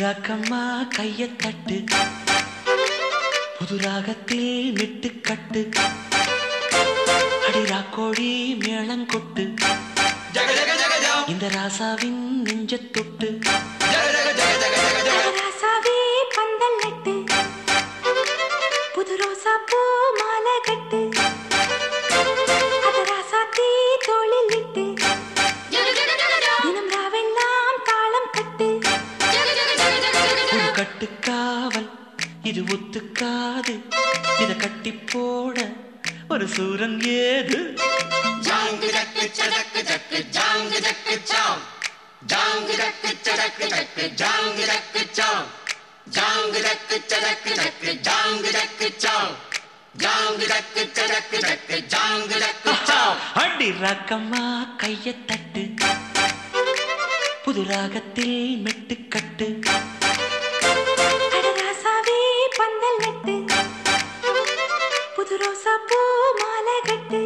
ராக்கம்மா கைய தட்டு புது ராகத்தில் மிட்டு கட்டு அடிரா கோழி மேளங்கொட்டு இந்த ராசாவின் நெஞ்ச தொட்டு ராசாவே பந்தல் நட்டு புது ரோசா பூ மாலை கட்டு அத ராசாத்தி தோளில் இட்டு தினம் ராவெல்லாம் தாளம் கட்டு ஒரு கட்டுக்காவல் இது ஒத்துக்காது இத கட்டி போட ஒரு சூரன் ஏது அடி ராக்கம்மா கைய தட்டு புது ராகத்தில் மெட்டு கட்டு அட ராசாவே பந்தல் நட்டு புது ரோசா பூ மாலை கட்டு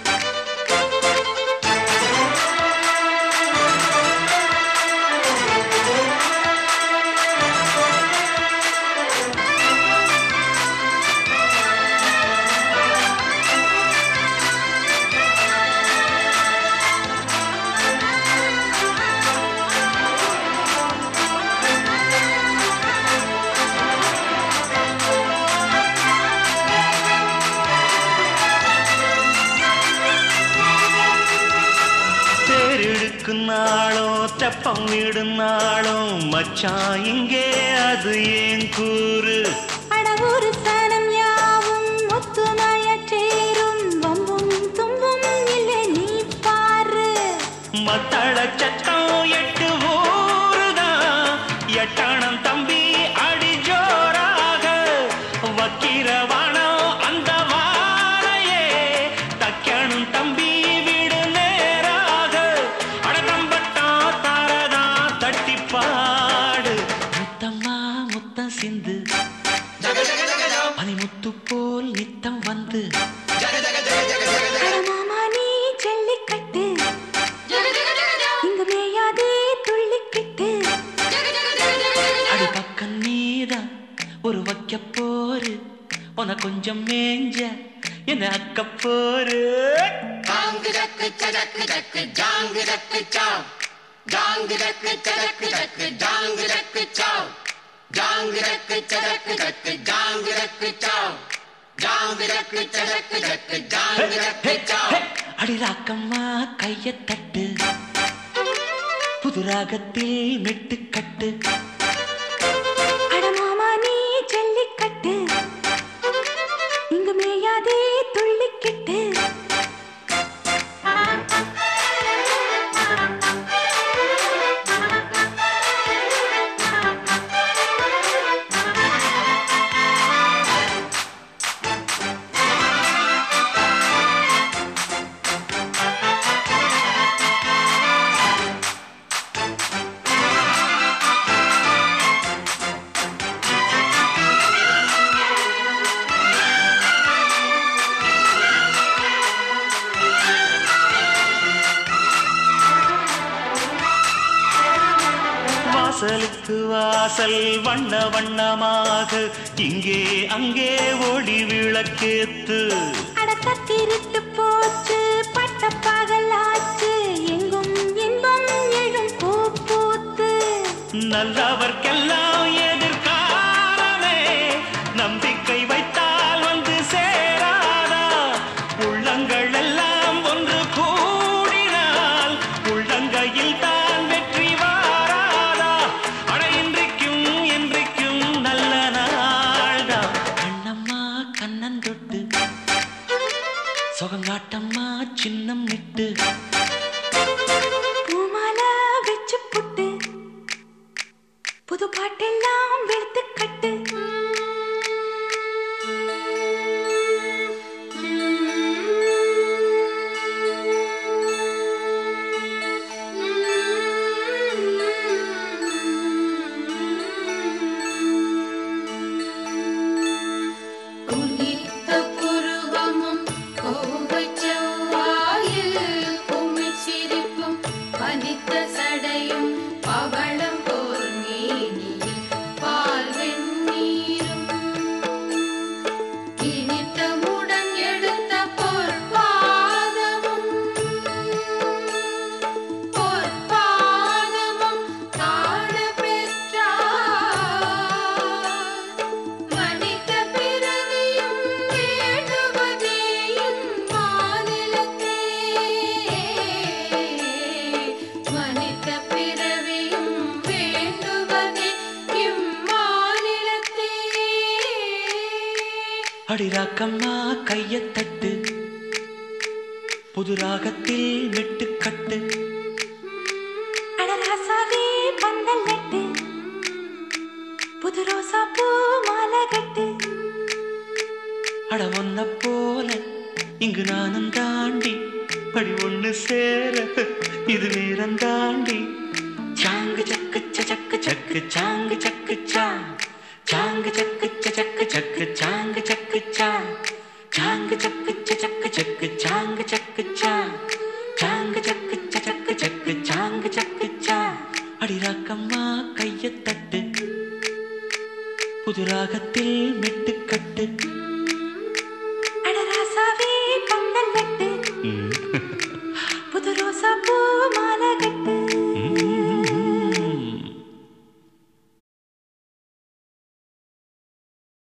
தேரெடுக்கும் நாளோ தெப்பம் விடும் நாளோ மச்சான் இங்கே அது ஏன் கூறு அட ஒரு சனம் யாவும் ஒத்துமைய சேரும் வம்பும் தும்பும் இல்லை நீ பாரு மத்தள சட்டம் எட்டு ஊருதான் எட்டணம் தம்பி அடி ஜோராக வக்கிரவானம் அந்த வாழையே தக்கணும் தம்பி விடு நேராக அடதம்பட்டம் தாரதா தட்டி பாடு முத்தம்மா முத்தம் சிந்து பனிமுத்து போல் நித்தம் வந்து அட மாமா நீ ஜல்லிக்கட்டு இங்க மேயாதே துள்ளிக்கிட்டு அடி பக்கம் நீதான் ஒரு வைக்க போரு உன கொஞ்சம் மேஞ்ச என்ன அக்க போரு அடி ராக்கம்மா கைய தட்டு புது ராகத்தில் மெட்டு கட்டு அட மாமா நீ ஜல்லிக்கட்டு இங்க மேயாதே துள்ளிக்கிட்டு வாசலுக்கு வாசல் வண்ண வண்ணமாக இங்கே அங்கே ஒளி விளக்கேத்து அடக்கத்திருட்டு போச்சு பட்ட பகலாச்சு எங்கும் இன்பம் எழும் பூ பூத்து நல்லவர்க்கெல்லாம் எதிர்காலமே நம்பிக்கை வைத்தால் வந்து சேராதா உள்ளங்கள் எல்லாம் ஒன்று கூடினால் உள்ளங்கையில் தான் வெற்றி வாராதா அட இன்றைக்கும் என்றைக்கும் நல்ல நாள்தான் கண்ணம்மா கண்ணன் தொட்டு சுகங்காட்டம்மா சின்னம் விட்டு பூமாலை வச்சு புட்டு புது பாட்டெல்லாம் வெளுத்து கட்டு உதித்த புருவமும் கோவைச் செவ்வாயில் அடிராக்கம்மா கையத் தட்டு புது ராகத்தில் மெட்டுக்கட்டு அடராசாவே பந்தல் நட்டு புது ரோசா பூ மாலை கட்டு அட ஒன்ன போல இங்கு நானும் தாண்டி படி ஒண்ணு சேர இது நேரம் தாண்டி சாங்கு சக்கு சக்கு சக்கு சாங்கு சக்கு சா சாங்கு சக்கு சக்கு சக்கு சாங்கு சக்கு சா சாங்கு சக்கு சக்கு சக்கு சாங்கு சக்கு சா சாங்கு சக்கு சக்கு சக்கு சாங்கு சக்கு சா அடிராக்கம்மா கையத் தட்டு புது ராகத்தில் மெட்டுக்கட்டு அடராசாவே பந்தல் நட்டு ம்